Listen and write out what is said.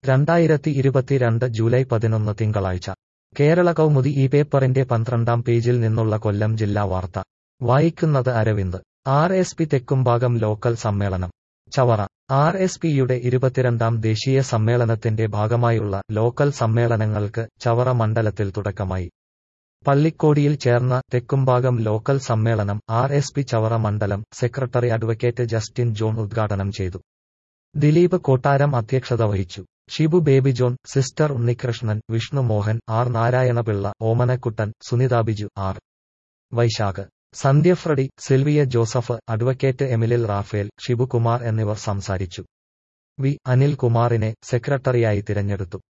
രണ്ടായിരത്തി ഇരുപത്തിരണ്ട് ജൂലൈ പതിനൊന്ന് തിങ്കളാഴ്ച കേരള കൗമുദി ഈ പേപ്പറിന്റെ പന്ത്രണ്ടാം പേജിൽ നിന്നുള്ള കൊല്ലം ജില്ലാ വാർത്ത വായിക്കുന്നത് Aravind R S P Thekkumbhagam local സമ്മേളനം ചവറ ആർ എസ് പിയുടെ ഇരുപത്തിരണ്ടാം ദേശീയ സമ്മേളനത്തിന്റെ ഭാഗമായുള്ള ലോക്കൽ സമ്മേളനങ്ങൾക്ക് ചവറ മണ്ഡലത്തിൽ തുടക്കമായി പള്ളിക്കോടിയിൽ ചേർന്ന തെക്കുംഭാഗം ലോക്കൽ സമ്മേളനം ആർ എസ് പി ചവറ മണ്ഡലം സെക്രട്ടറി അഡ്വക്കേറ്റ് ജസ്റ്റിൻ ജോൺ ഉദ്ഘാടനം ചെയ്തു ദിലീപ് കൊട്ടാരം അധ്യക്ഷത വഹിച്ചു Shibu Baby John sister Unnikrishnan Vishnu Mohan R Narayanapillai Omanakuttan Sunitha Biju R Vaishakh Sandhya Freddy Sylvia Joseph advocate എമിലിൽ റാഫേൽ ഷിബുകുമാർ എന്നിവർ സംസാരിച്ചു വി അനിൽകുമാറിനെ സെക്രട്ടറിയായി തിരഞ്ഞെടുത്തു